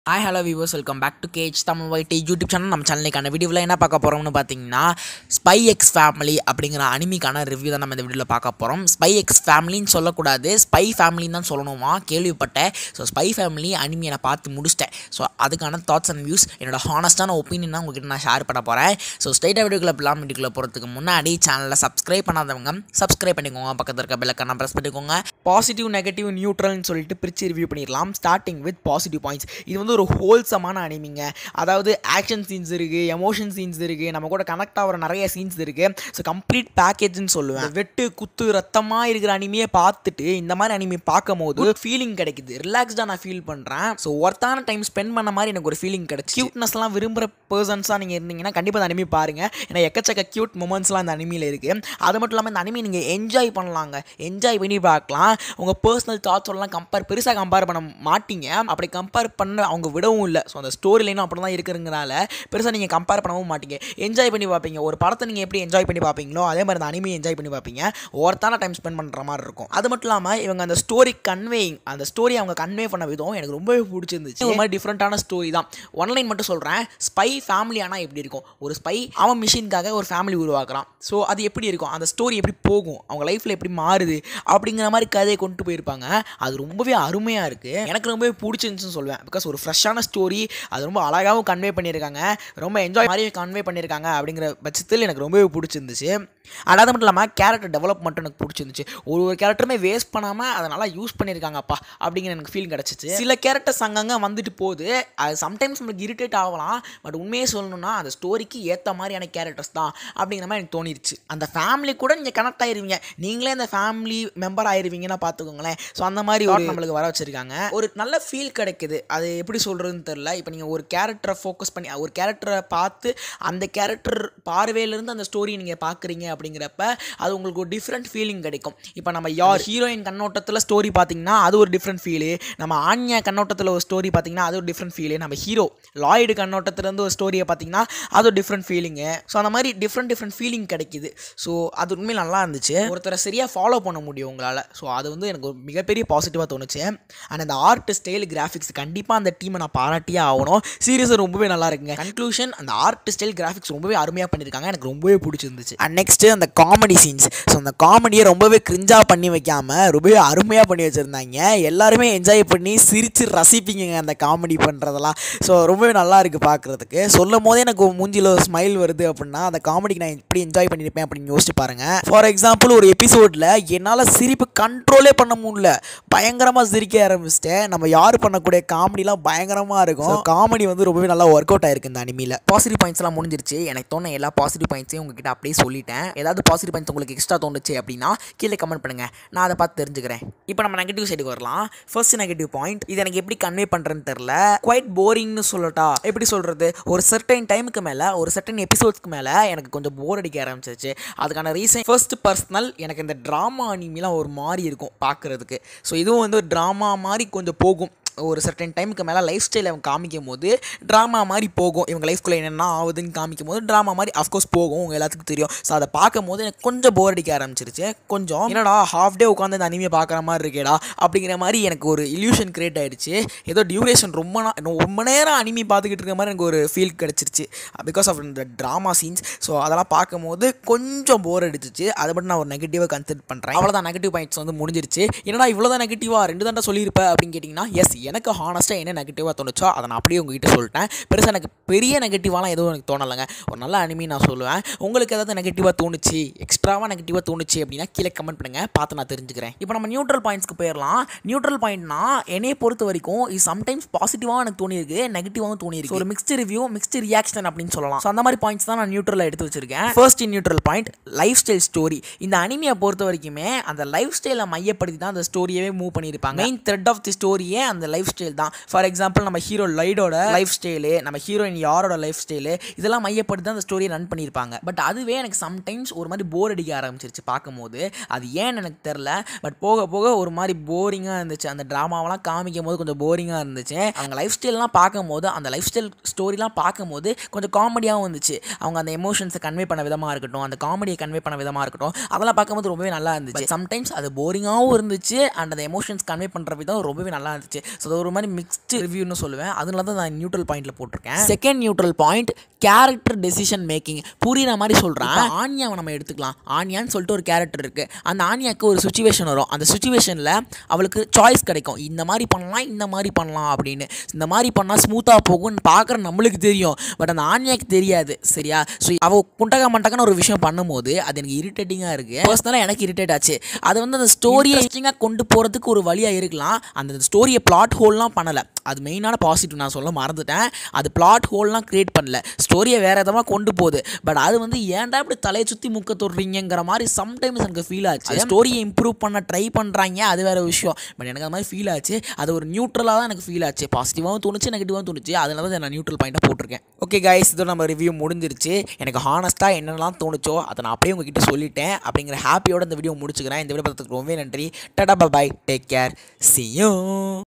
hi hello viewers welcome back to cage Tamil white YouTube channel நம்ம சேனலுக்கான வீடியோவில் என்ன பார்க்க போகிறோம்னு பார்த்தீங்கன்னா ஸ்பை எக்ஸ் ஃபேமிலி அப்படிங்கிற அனிமிக்கான ரிவ்யூ தான் நம்ம இந்த வீடியோவில் பார்க்க போகிறோம் ஸ்பை எக்ஸ் ஃபேமிலின்னு சொல்லக்கூடாது ஸ்பை ஃபேமிலின்னு தான் சொல்லணுமா கேள்விப்பட்டேன் ஸோ ஸ்பை ஃபேமிலி அனிமியை நான் பார்த்து முடிச்சிட்டேன் ஸோ அதுக்கான தாட்ஸ் அண்ட் வியூஸ் என்னோட ஹானஸ்டான ஒப்பீனியன் தான் உங்ககிட்ட நான் ஷேர் பண்ண போகிறேன் ஸோ ஸ்ட்ரைட்டாக வீடியோக்குள்ள பிலாம் வீடியோக்குள்ள போகிறதுக்கு முன்னாடி சேனலில் சப்ஸ்கிரைப் பண்ணாதவங்க சப்ஸ்கிரைப் பண்ணிக்கோங்க பக்கத்தில் இருக்க பெல்லக்கான ப்ரெஸ் பண்ணிக்கோங்க பாசிட்டிவ் நெகட்டிவ் நியூட்ரல்னு சொல்லிட்டு பிரித்து ரிவ்யூ பண்ணிடலாம் ஸ்டார்டிங் வித் பாசிட்டிவ் பாயிண்ட்ஸ் இது வந்து ஒரு ஹோல்சமான அனிமிங்க அதாவது ஆக்ஷன் சீன்ஸ் இருக்குது எமோஷன் சீன்ஸ் இருக்குது நம்ம கூட கனெக்ட் ஆகிற நிறைய சீன்ஸ் இருக்குது ஸோ கம்ப்ளீட் பேக்கேஜ்னு சொல்லுவேன் இந்த வெட்டு குத்து ரத்தமாக இருக்கிற அனிமையை பார்த்துட்டு இந்த மாதிரி அனிமி பார்க்கும் போது ஃபீலிங் கிடைக்குது ரிலாக்ஸ்டாக நான் ஃபீல் பண்ணுறேன் ஸோ ஒர்த்தான டைம் ஸ்பெண்ட் பண்ண மாதிரி எனக்கு ஒரு ஃபீலிங் கிடைச்சி க்யூட்னஸ்லாம் விரும்புகிற பர்சன்ஸாக நீங்கள் இருந்தீங்கன்னா கண்டிப்பாக அந்த அனிமி பாருங்கள் ஏன்னா எக்கச்சக்க க்யூட் மூமெண்ட்ஸ்லாம் இந்த அனிமியில் இருக்குது அது மட்டும் இல்லாமல் இந்த அனிமி நீங்கள் என்ஜாய் பண்ணலாங்க என்ஜாய் பண்ணி பார்க்கலாம் உங்கள் பர்சனல் தாட்ஸோடலாம் கம்பேர் பெருசாக கம்பேர் பண்ண மாட்டீங்க அப்படி கம்பேர் பண்ண அவங்க விடவும் இல்லை ஸோ அந்த ஸ்டோரி லைனும் அப்படி தான் இருக்கிறதுனால பெருசாக நீங்கள் கம்பேர் பண்ணவும் மாட்டீங்க என்ஜாய் பண்ணி பார்ப்பீங்க ஒரு படத்தை நீங்கள் எப்படி என்ஜாய் பண்ணி பார்ப்பீங்களோ அதே மாதிரி அந்த அனிமி என்ஜாய் பண்ணி பார்ப்பீங்க ஒருத்தான டைம் ஸ்பெண்ட் பண்ணுற மாதிரி இருக்கும் அது மட்டும் இல்லாமல் இவங்க அந்த ஸ்டோரி கன்வேயிங் அந்த ஸ்டோரி அவங்க கன்வே பண்ண விதம் எனக்கு ரொம்பவே பிடிச்சிருந்துச்சு ஒரு மாதிரி டிஃப்ரெண்ட்டான ஸ்டோரி தான் ஒன்லைன் மட்டும் சொல்கிறேன் ஸ்பை ஃபேமிலி ஆனால் எப்படி இருக்கும் ஒரு ஸ்பை அவன் மிஷினுக்காக ஒரு ஃபேமிலி உருவாக்குறான் ஸோ அது எப்படி இருக்கும் அந்த ஸ்டோரி எப்படி போகும் அவங்க லைஃப்பில் எப்படி மாறுது அப்படிங்கிற மாதிரி கதையை கொண்டு போயிருப்பாங்க அது ரொம்பவே அருமையாக இருக்குது எனக்கு ரொம்பவே பிடிச்சிருந்துச்சுன்னு சொல்லுவேன் பிகாஸ் ஒரு ஃப்ரெஷ்ஷான ஸ்டோரி அது ரொம்ப அழகாகவும் கன்வே பண்ணியிருக்காங்க ரொம்ப என்ஜாய் மாதிரியும் கன்வே பண்ணியிருக்காங்க அப்படிங்கிற பட்சத்தில் எனக்கு ரொம்பவே பிடிச்சிருந்துச்சு அண்ட் அது மட்டும் இல்லாமல் கேரக்டர் டெவலப்மெண்ட் எனக்கு பிடிச்சிருந்துச்சு ஒரு ஒரு கேரக்டருமே வேஸ்ட் பண்ணாமல் அதை நல்லா யூஸ் பண்ணியிருக்காங்கப்பா அப்படிங்கிற எனக்கு ஃபீல் கிடச்சிச்சு சில கேரக்டர்ஸ் அங்கங்கே வந்துட்டு போகுது அது சம்டைம்ஸ் நம்மளுக்கு இரிட்டேட் ஆகலாம் பட் உண்மையே சொல்லணும்னா அந்த ஸ்டோரிக்கு ஏற்ற மாதிரியான கேரக்டர்ஸ் தான் அப்படிங்கிற மாதிரி எனக்கு தோணிருச்சு அந்த ஃபேமிலி கூட நீங்கள் கனெக்ட் ஆயிருவீங்க நீங்களே அந்த ஃபேமிலி மெம்பர் ஆயிருவீங்கன்னா பார்த்துக்கோங்களேன் ஸோ அந்த மாதிரி ஒரு நம்மளுக்கு வர வச்சிருக்காங்க ஒரு நல்ல ஃபீல் கிடைக்குது அது எப்படி சொல்கிறதுன்னு தெரில இப்போ நீங்கள் ஒரு கேரக்டரை ஃபோக்கஸ் பண்ணி ஒரு கேரக்டரை பார்த்து அந்த கேரக்டர் பார்வையிலேருந்து அந்த ஸ்டோரி நீங்கள் பார்க்குறீங்க அப்படிங்கிறப்ப அது உங்களுக்கு ஒரு டிஃப்ரெண்ட் ஃபீலிங் கிடைக்கும் இப்போ நம்ம யார் ஹீரோயின் கண்ணோட்டத்தில் ஸ்டோரி பார்த்தீங்கன்னா அது ஒரு டிஃப்ரெண்ட் ஃபீலு நம்ம ஆன்யா கண்ணோட்டத்தில் ஒரு ஸ்டோரி பார்த்தீங்கன்னா அது ஒரு டிஃப்ரெண்ட் ஃபீலு நம்ம ஹீரோ லாய்டு கண்ணோட்டத்துலேருந்து ஒரு ஸ்டோரியை பார்த்தீங்கன்னா அது ஒரு டிஃப்ரெண்ட் ஃபீலிங்கு ஸோ அந்த மாதிரி டிஃப்ரெண்ட் டிஃப்ரெண்ட் ஃபீலிங் கிடைக்குது ஸோ அது உண்மையில் நல்லா இருந்துச்சு ஒருத்தரை சரியாக ஃபாலோ பண்ண முடியும் உங்களால் ஸோ அது வந்து எனக்கு ஒரு மிகப்பெரிய பாசிட்டிவாக தோணுச்சு அண்ட் அந்த ஆர்ட் ஸ்டைல் கிராஃபிக்ஸ் கண்டிப்பாக அந்த டீமை நான் பாராட்டியே ஆகணும் சீரியஸாக ரொம்பவே நல்லா இருக்குங்க கன்க்ளூஷன் அந்த ஆர்ட் ஸ்டைல் கிராஃபிக்ஸ் ரொம்பவே அருமையாக பண்ணியிருக்காங்க எனக்கு ரொம்பவே பிடிச்சிருந்துச்சு அண்ட் நெக்ஸ்ட்டு அந்த காமெடி சீன்ஸ் ஸோ அந்த காமெடியை ரொம்பவே கிரிஞ்சாக பண்ணி வைக்காமல் ரொம்பவே அருமையாக பண்ணி வச்சுருந்தாங்க எல்லாருமே என்ஜாய் பண்ணி சிரித்து ரசிப்பீங்க அந்த காமெடி பண்ணுறதெல்லாம் ஸோ ரொம்பவே நல்லா இருக்குது பார்க்குறதுக்கு சொல்லும் போதே எனக்கு மூஞ்சியில் ஒரு ஸ்மைல் வருது அப்படின்னா அந்த காமெடிக்கு நான் எப்படி என்ஜாய் பண்ணியிருப்பேன் அப்படின்னு யோசிச்சு பாருங்கள் ஃபார் எக்ஸாம்பிள் ஒரு எபிசோடில் என்னால் சிரிப்பு கண்ட்ரோலே பண்ண முடியல பயங்கரமாக சிரிக்க ஆரம்பிச்சிட்டேன் நம்ம யார் பண்ணக்கூடிய காமெடிலாம் பயங்கரமாக இருக்கும் காமெடி வந்து ரொம்பவே நல்லா ஒர்க் அவுட் ஆயிருக்கு இந்த அனிமியில் பாசிட்டிவ் பாயிண்ட்ஸ்லாம் முடிஞ்சிருச்சு எனக்கு தோண எல்லா பாசிட்டிவ் பாயிண்ட்ஸையும் உங்ககிட்ட அப்படியே சொல்லிட்டேன் ஏதாவது பாசிட்டிவ் பாயிண்ட்ஸ் உங்களுக்கு எக்ஸ்ட்ரா தோணுச்சு அப்படின்னா கீழே கமெண்ட் பண்ணுங்க நான் அதை பார்த்து தெரிஞ்சுக்கிறேன் இப்போ நம்ம நெகட்டிவ் சைடுக்கு வரலாம் ஃபர்ஸ்ட் நெகட்டிவ் பாயிண்ட் இது எனக்கு எப்படி கன்வே பண்ணுறேன்னு தெரில குவைட் போரிங்னு சொல்லட்டா எப்படி சொல்கிறது ஒரு சர்டைன் டைமுக்கு மேலே ஒரு சர்டைன் எபிசோட்ஸ்க்கு மேலே எனக்கு கொஞ்சம் போர் அடிக்க ஆரம்பிச்சிருச்சு அதுக்கான ரீசன் ஃபர்ஸ்ட் பர்சனல் எனக்கு இந்த ட்ராமா அனிமிலாம் ஒரு மாதிரி இருக்கும் பார்க்குறதுக்கு ஸோ இதுவும் வந்து ஒரு ட்ராமா மாதிரி கொஞ்சம் போகும் ஒரு சர்டன் டைமுக்கு மேலே லைஃப் ஸ்டைல் அவங்க காமிக்கும் போது ட்ராமா மாதிரி போகும் இவங்க லைஃப்குள்ளே என்னென்ன ஆகுதுன்னு காமிக்கும் போது ட்ராமா மாதிரி அஃப்கோர்ஸ் போகும் உங்கள் எல்லாத்துக்கும் தெரியும் ஸோ அதை பார்க்கும் போது எனக்கு கொஞ்சம் போர் அடிக்க ஆரம்பிச்சிருச்சு கொஞ்சம் என்னடா ஹாஃப் டே உட்காந்து இந்த அனிமையை பார்க்குற மாதிரி இருக்கேடா அப்படிங்கிற மாதிரி எனக்கு ஒரு இல்யூஷன் கிரியேட் ஆகிடுச்சு ஏதோ டியூரேஷன் ரொம்ப நா- ரொம்ப நேரம் அனிமி பார்த்துக்கிட்டு இருக்க மாதிரி எனக்கு ஒரு ஃபீல் கிடச்சிருச்சு பிகாஸ் ஆஃப் இந்த ட்ராமா சீன்ஸ் ஸோ அதெல்லாம் பார்க்கும்போது கொஞ்சம் போர் அடிச்சிச்சு அதை மட்டும் நான் ஒரு நெகட்டிவாக கன்சிடர் பண்ணுறேன் அவ்வளோதான் நெகட்டிவ் பாயிண்ட்ஸ் வந்து முடிஞ்சிருச்சு என்னடா இவ்வளோ தான் நெகட்டிவாக ரெண்டு தாண்டா சொல்லியிருப்பேன் அப்படின்னு கேட்டிங்கன்னா எஸ் எனக்கு ஹானஸ்ட்டாக என்ன நெகட்டிவாக தோணுச்சோ அதை நான் அப்படியே உங்ககிட்ட சொல்லிட்டேன் பெருசாக எனக்கு பெரிய நெகட்டிவாலாம் எதுவும் எனக்கு தோணலைங்க ஒரு நல்ல அனிமி நான் சொல்லுவேன் உங்களுக்கு ஏதாவது நெகட்டிவாக தோணுச்சு எக்ஸ்ட்ராவாக நெகட்டிவாக தோணுச்சு அப்படின்னா கீழே கமெண்ட் பண்ணுங்கள் பார்த்து நான் தெரிஞ்சுக்கிறேன் இப்போ நம்ம நியூட்ரல் பாயிண்ட்ஸ்க்கு போயிடலாம் நியூட்ரல் பாயிண்ட்னா என்னைய பொறுத்த வரைக்கும் இது சம்டைம்ஸ் பாசிட்டிவாக எனக்கு தோணியிருக்கு நெகட்டிவாகவும் தோணியிருக்கு ஒரு மிக்ஸ்டு ரிவ்யூ மிக்ஸ்டு ரியாக்ஷன் அப்படின்னு சொல்லலாம் ஸோ அந்த மாதிரி பாயிண்ட்ஸ் தான் நான் நியூட்ரலில் எடுத்து வச்சிருக்கேன் first neutral point life style story இந்த அனிமியை பொறுத்த வரைக்குமே அந்த லைஃப் ஸ்டைலை மையப்படுத்தி தான் அந்த ஸ்டோரியவே மூவ் பண்ணியிருப்பாங்க மெயின் த்ரெட் ஆஃப் தி ஸ்டோரியே அந்த லைஃப் ஸ்டைல் தான் ஃபார் எக்ஸாம்பிள் நம்ம ஹீரோ லைடோட லைஃப் ஸ்டைலு நம்ம ஹீரோயின் யாரோட லைஃப் ஸ்டைலு இதெல்லாம் மையப்படுத்தி தான் அந்த ஸ்டோரியை ரன் பண்ணியிருப்பாங்க பட் அதுவே எனக்கு சம்டைம்ஸ் ஒரு மாதிரி போர் அடிக்க ஆரம்பிச்சிருச்சு பார்க்கும்போது அது ஏன்னு எனக்கு தெரில பட் போக போக ஒரு மாதிரி போரிங்காக இருந்துச்சு அந்த ட்ராமாவெல்லாம் காமிக்கும் போது கொஞ்சம் போரிங்காக இருந்துச்சு அவங்க லைஃப் ஸ்டைல்லாம் பார்க்கும்போது அந்த லைஃப் ஸ்டைல் ஸ்டோரிலாம் பார்க்கும்போது கொஞ்சம் காமெடியாகவும் இருந்துச்சு அவங்க அந்த எமோஷன்ஸை கன்வே பண்ண விதமாக இருக்கட்டும் அந்த காமெடியை கன்வே பண்ண விதமாக இருக்கட்டும் அதெல்லாம் பார்க்கும்போது ரொம்பவே நல்லா இருந்துச்சு சம்டைம்ஸ் அது போரிங்காகவும் இருந்துச்சு அண்ட் அந்த எமோஷன்ஸ் கன்வே பண்ணுற விதம் ரொம்பவே நல்லா இருந்துச்சு ஸோ அது ஒரு மாதிரி மிக்ஸ்டு ரிவ்யூன்னு சொல்லுவேன் அதனால தான் நான் நியூட்ரல் பாயிண்ட்டில் போட்டிருக்கேன் second neutral point character decision making புரியுற மாதிரி சொல்கிறேன் ஆன்யாவை நம்ம எடுத்துக்கலாம் ஆன்யான்னு சொல்லிட்டு ஒரு கேரக்டர் இருக்குது அந்த ஆன்யாவுக்கு ஒரு சுச்சுவேஷன் வரும் அந்த சுச்சுவேஷனில் அவளுக்கு சாய்ஸ் கிடைக்கும் இந்த மாதிரி பண்ணலாம் இந்த மாதிரி பண்ணலாம் அப்படின்னு இந்த மாதிரி பண்ணால் ஸ்மூத்தாக போகும்னு பார்க்குற நம்மளுக்கு தெரியும் பட் அந்த ஆன்யாக்கு தெரியாது சரியா ஸோ அவள் குண்டக மண்டகன்னு ஒரு விஷயம் பண்ணும்போது அது எனக்கு இரிட்டேட்டிங்காக இருக்குது பர்சனலாக எனக்கு இரிட்டேட் ஆச்சு அது வந்து அந்த ஸ்டோரியை இன்ட்ரெஸ்டிங்காக கொண்டு போகிறதுக்கு ஒரு வழியாக இருக்கலாம் அந்த ஸ்டோரியை பிளாட் ஹோல்லாம் பண்ணலை அது மெயினான பாசிட்டிவ் நான் சொல்ல மறந்துட்டேன் அது பிளாட் ஹோல்லாம் க்ரியேட் பண்ணல ஸ்டோரியை வேறு விதமாக கொண்டு போகுது பட் அது வந்து ஏன்டா இப்படி தலையை சுற்றி முக்க தொடுறீங்கிற மாதிரி சம்டைம்ஸ் எனக்கு ஃபீல் ஆச்சு ஸ்டோரியை இம்ப்ரூவ் பண்ண ட்ரை பண்ணுறாங்க அது வேறு விஷயம் பட் எனக்கு அந்த மாதிரி ஃபீல் ஆச்சு அது ஒரு நியூட்ரலாக தான் எனக்கு ஃபீல் ஆச்சு பாசிட்டிவாகவும் தோணுச்சு நெகட்டிவாகவும் தோணுச்சு அதனால தான் நான் நியூட்ரல் பாயிண்ட்டாக போட்டிருக்கேன் ஓகே கைஸ் இதோ நம்ம ரிவ்யூ முடிஞ்சிருச்சு எனக்கு ஹானஸ்ட்டாக என்னென்னலாம் தோணுச்சோ அதை நான் அப்படியே உங்ககிட்ட சொல்லிட்டேன் அப்படிங்கிற ஹாப்பியோட இந்த வீடியோ முடிச்சுக்கிறேன் இந்த வீடியோ பார்த்ததுக்கு ரொம்பவே நன்றி tata bye take care see you